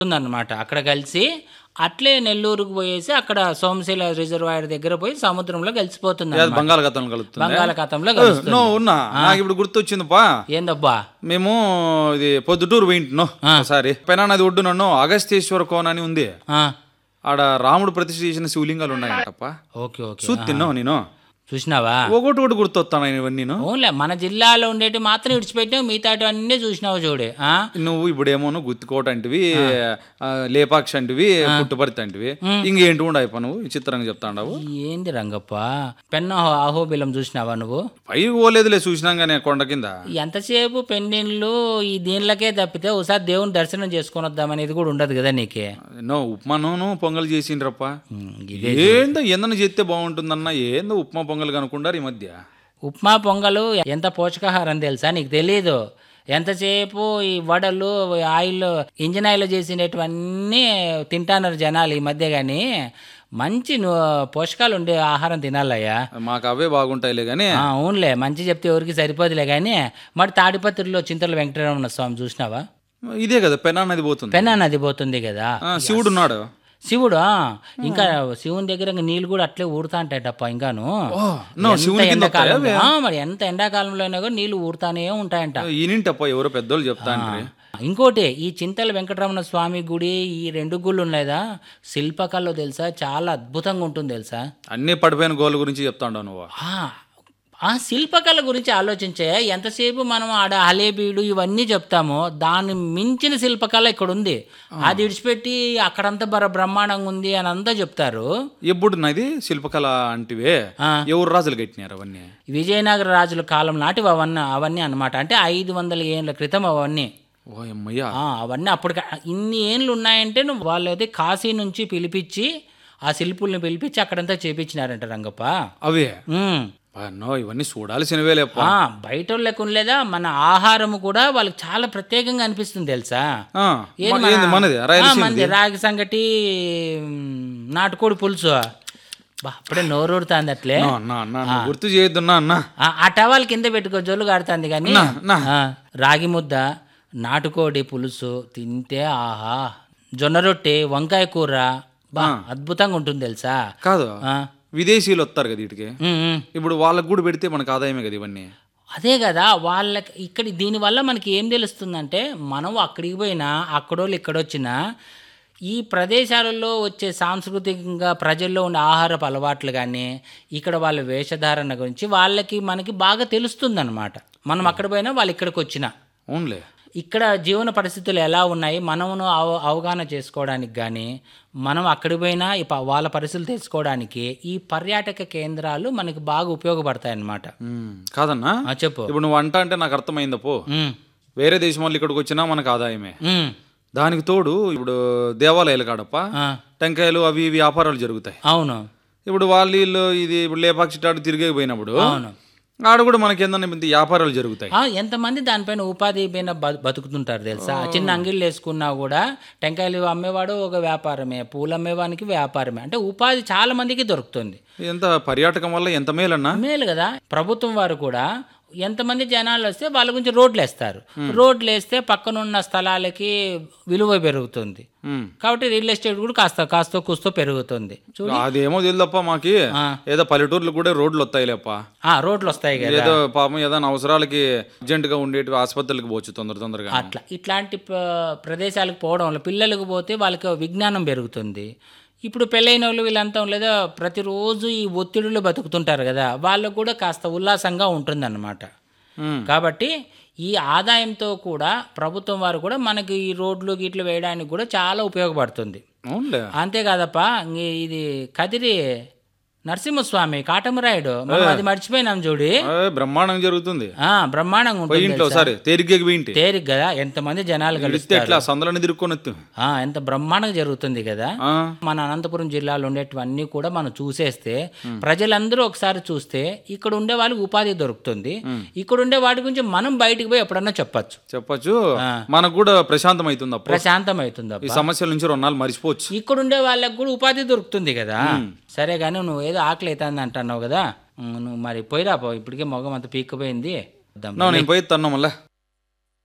ఉందన్నమాట అక్కడ కలిసి అట్లే నెల్లూరుకు పోయేసి అక్కడ సోమశిల రిజర్వాయర్ దగ్గర పోయి సముద్రంలో కలిసిపోతుంది అది బంగాళాఖాతం కలుగుతుంది బంగాళాఖాతంలో కలుస్తుంది నో ఉన్నా నాకు ఇప్పుడు గుర్తొచ్చిందిపా ఏందబ్బా మేము ఇది పొద్దుటూరు పోయింటున్నాం ఒకసారి పెనా నది ఒడ్డు నన్ను అగస్తేశ్వర కోన అని ఉంది ఆ, ఆడ రాముడు ప్రతిష్ఠ చేసిన శివలింగాలు ఉన్నాయంటప్ప ఓకే ఓకే చూసి తిన్నావు నేను చూసినావా ఒకటి ఒకటి గుర్తొస్తాను ఇవన్నీ ఓన్లే మన జిల్లాలో ఉండేటి మాత్రం విడిచిపెట్టావు మిగతాటి అన్నీ చూసినావు చూడు ఆ? నువ్వు ఇప్పుడేమో గుత్తికోట అంటివి ఆ, లేపాక్షి అంటివి పుట్టుపర్తి అంటివి ఇంకేంటి ఉండవు నువ్వు విచిత్రంగా చెప్తాండావు ఏంది రంగప్ప పెన్న అహోబిలం చూసినావా నువ్వు పైకి పోలేదులే చూసినాం కానీ కొండ కింద ఎంతసేపు పెండిళ్ళు ఈ దీనిలకే తప్పితే ఒకసారి దేవుని దర్శనం చేసుకొని వద్దామనేది కూడా ఉండదు కదా నీకే నో ఉప్మాను పొంగల్ చేసిండ్రప్ప ఉమ్, ఏందో ఏందన్నా చేస్తే బాగుంటుందన్న ఏందో ఉప్మా పొంగల్ కనుక్కుంటారు ఈ మధ్య ఉప్మా పొంగలు ఎంత పోషకాహారం తెలుసా నీకు తెలియదు ఎంతసేపు ఈ వడలు ఆయిల్ ఇంజిన్ ఆయిల్ చేసినటువన్నీ తింటాన్నారు జనాలు ఈ మధ్య కానీ మంచి ను- పోషకాలు ఉండే ఆహారం తినాలయ్యా మాకు అవే బాగుంటాయిలే కానీ ఆ, అవునులే మంచి చెప్తే ఎవరికి సరిపోదులే కానీ మరి తాడిపత్రిలో చింతల వెంకటరమణ స్వామి చూసినావా ఇదే కదా పెనా నది పోతుంది పెన్నా నది పోతుంది కదా ఆ, శివుడు ఉన్నాడు శివుడు ఆ, ఇంకా శివుని దగ్గర ఇంకా నీళ్ళు కూడా అట్లే ఊరుతా ఉంటాయటప్ప ఇంకాను ఓ, నో, ఎంత శివుని కింద ఎండాకాలంలో ఆ, మరి ఎంత ఎండాకాలంలో అయినా కూడా నీళ్లు ఊరుతానే ఉంటాయంట ఈనింటప్ప ఎవరో పెద్దోళ్ళు చెప్తా అంటే ఇంకోటి ఈ చింతల వెంకటరమణ స్వామి గుడి ఈ రెండు గుళ్ళు ఉన్నాయిదా శిల్పకళలో తెలుసా చాలా అద్భుతంగా ఉంటుంది తెలుసా అన్ని పడిపోయిన గోళ్ళ గురించి చెప్తాండావు నువ్వు ఆ, ఆ శిల్పకళ గురించి ఆలోచించే ఎంతసేపు మనం ఆడ హలేబీడు ఇవన్నీ చెప్తామో దాన్ని మించిన శిల్పకళ ఇక్కడ ఉంది అది విడిచిపెట్టి అక్కడంతా బర బ్రహ్మాండంగా ఉంది అని అంతా చెప్తారు ఎప్పుడు నది శిల్పకళ అంటివే ఆ. ఎవరు రాజులు కట్టినారు అవన్నీ విజయనగర రాజుల కాలం నాటివి అవన్నీ అవన్నీ అన్నమాట అంటే ఐదు వందల ఏళ్ళ క్రితం అవన్నీ ఓ అమ్మయ్యా ఆ, అవన్నీ అప్పటికి ఇన్ని ఏండ్లు ఉన్నాయంటే నువ్వు వాళ్ళైతే కాశీ నుంచి పిలిపించి ఆ శిల్పుల్ని పిలిపించి అక్కడంతా చేపించినారంట రంగప్ప అవే ఉమ్. నో ఇవన్నీ చూడాల్సినవే లేప్ప ఆ, బయట వాళ్ళకు లేదా మన ఆహారం కూడా వాళ్ళకి చాలా ప్రత్యేకంగా అనిపిస్తుంది తెలుసా ఆ, ఏది మ- మన- ఏంది మనది ఆ, రాయలసీమ మనది రాగి సంగటి మ్, నాటుకోడి పులుసు బా అప్పుడే నోరూరుతాంది అట్లే అన్నా అన్నా నువ్వు గుర్తు చేయొద్దున్నా అన్నా ఆ, ఆ టవాల్ కింద పెట్టుకో జొల్లు కాడుతుంది కానీ నా, నా. ఆ, రాగి ముద్ద నాటుకోడి పులుసు తింటే ఆహా జొన్న రొట్టె వంకాయ కూర బా అద్భుతంగా ఉంటుంది తెలుసా కాదు ఆ, విదేశీయులు వస్తారు కదా వీటికి ఉమ్, ఉమ్. ఇప్పుడు వాళ్ళకు కూడా పెడితే మనకు ఆదాయమే కదా ఇవన్నీ అదే కదా వాళ్ళకి ఇక్కడ దీనివల్ల మనకి ఏం తెలుస్తుందంటే మనం అక్కడికి పోయినా అక్కడోళ్ళు ఇక్కడొచ్చినా ఈ ప్రదేశాలలో వచ్చే సాంస్కృతికంగా ప్రజల్లో ఉండే ఆహారపు అలవాట్లు కానీ ఇక్కడ వాళ్ళ వేషధారణ గురించి వాళ్ళకి మనకి బాగా తెలుస్తుందన్నమాట మనం అక్కడ పోయినా వాళ్ళు ఇక్కడికి వచ్చినా అవునులే ఇక్కడ జీవన పరిస్థితులు ఎలా ఉన్నాయి మనమును అవ అవగాహన చేసుకోవడానికి కానీ మనం అక్కడికి పోయినా ఈ ప- వాళ్ళ పరిస్థితులు తెలుసుకోవడానికి ఈ పర్యాటక కేంద్రాలు మనకి బాగా ఉపయోగపడతాయి అన్నమాట ఉమ్, కాదన్నా ఆ, చెప్పు ఇప్పుడు నువ్వు అంట అంటే నాకు అర్థమైందా పో ఉమ్, వేరే దేశం వాళ్ళు ఇక్కడికి వచ్చినా మనకు ఆదాయమే ఉమ్. దానికి తోడు ఇప్పుడు దేవాలయాలు కాడప్ప ఆ, టెంకాయలు అవి ఇవి వ్యాపారాలు జరుగుతాయి అవును ఇప్పుడు వాళ్ళు వీళ్ళు ఇది ఇప్పుడు లేపాక్షి టాడు తిరిగే పోయినప్పుడు అవును ఆడ కూడా మనకి ఏందన్నా ఇంత వ్యాపారాలు జరుగుతాయి ఆ, ఎంతమంది దానిపైన ఉపాధి పైన బ- బతుకుతుంటారు తెలుసా చిన్న అంగిళ్ళు వేసుకున్నా కూడా టెంకాయలు అమ్మేవాడు ఒక వ్యాపారమే పూలు అమ్మేవానికి వ్యాపారమే అంటే ఉపాధి చాలా మందికి దొరుకుతుంది ఎంత పర్యాటకం వల్ల ఎంత మేలన్నా మేలు కదా ప్రభుత్వం వారు కూడా ఎంతమంది జనాలు వస్తే వాళ్ళ గురించి రోడ్లు వేస్తారు రోడ్లు వేస్తే పక్కనున్న స్థలాలకి విలువ పెరుగుతుంది ఉమ్. కాబట్టి రియల్ ఎస్టేట్ కూడా కాస్త కాస్త కూస్తో పెరుగుతుంది చూడు అదేమో తెలియదప్ప మాకి ఆ. ఏదో పల్లెటూర్లు కూడా రోడ్లు వస్తాయిలేప్ప ఆ, రోడ్లు వస్తాయి కదా ఏదో పాపం ఏదైనా అవసరాలకి అర్జెంట్ గా ఉండేటివి ఆసుపత్రులకు పోవచ్చు తొందర తొందరగా అట్లా ఇట్లాంటి ప- ప్రదేశాలకు పోవడం వల్ల పిల్లలకు పోతే వాళ్ళకి విజ్ఞానం పెరుగుతుంది ఇప్పుడు పెళ్ళైన వాళ్ళు వీళ్ళంతా లేదా ప్రతిరోజు ఈ ఒత్తిడిలో బతుకుతుంటారు కదా వాళ్ళకు కూడా కాస్త ఉల్లాసంగా ఉంటుందన్నమాట ఉమ్. కాబట్టి ఈ ఆదాయంతో కూడా ప్రభుత్వం వారు కూడా మనకి ఈ రోడ్లు గిట్లు వేయడానికి కూడా చాలా ఉపయోగపడుతుంది అవునులే అంతేకాదప్ప ఇంక ఇది కదిరి నరసింహస్వామి కాటమరాయుడు మనం అది మర్చిపోయినాం చూడి ఏ, బ్రహ్మాండంగా జరుగుతుంది ఆ బ్రహ్మాండంగా పోయి ఉంటుంది ఇంట్లో సరే తేరిగ్గా పోయింటి తేలిక కదా ఎంతమంది జనాలు ఇస్తే కలుస్తారు ఎట్లా సందులని తిరుక్కొని వత్తు. ఆ, ఎంత బ్రహ్మాండంగా జరుగుతుంది కదా ఆ మన అనంతపురం జిల్లాలో ఉండేటివన్నీ కూడా మనం చూసేస్తే ప్రజలందరూ ఒకసారి చూస్తే ఇక్కడ ఉండే వాళ్ళకి ఉపాధి దొరుకుతుంది ఇక్కడ ఉండే వాటి గురించి మనం బయటికి పోయి ఎప్పుడన్నా చెప్పచ్చు చెప్పచ్చు మనకు కూడా ప్రశాంతం అవుతుంది అప్పుడు ప్రశాంతం అవుతుంది ఈ సమస్యల నుంచి రెండు నాలుగు మర్చిపోవచ్చు ఇక్కడ ఉండే వాళ్ళకి కూడా ఉపాధి దొరుకుతుంది కదా సరే కానీ నువ్వు ఏదో ఆకలి అవుతుంది అంటున్నావు కదా ఉమ్, నువ్వు మరి పోయిరా పో ఇప్పటికే మొగం అంత పీక్కపోయింది వద్దాం. నా, నేను పోయి తన్నా మళ్ళా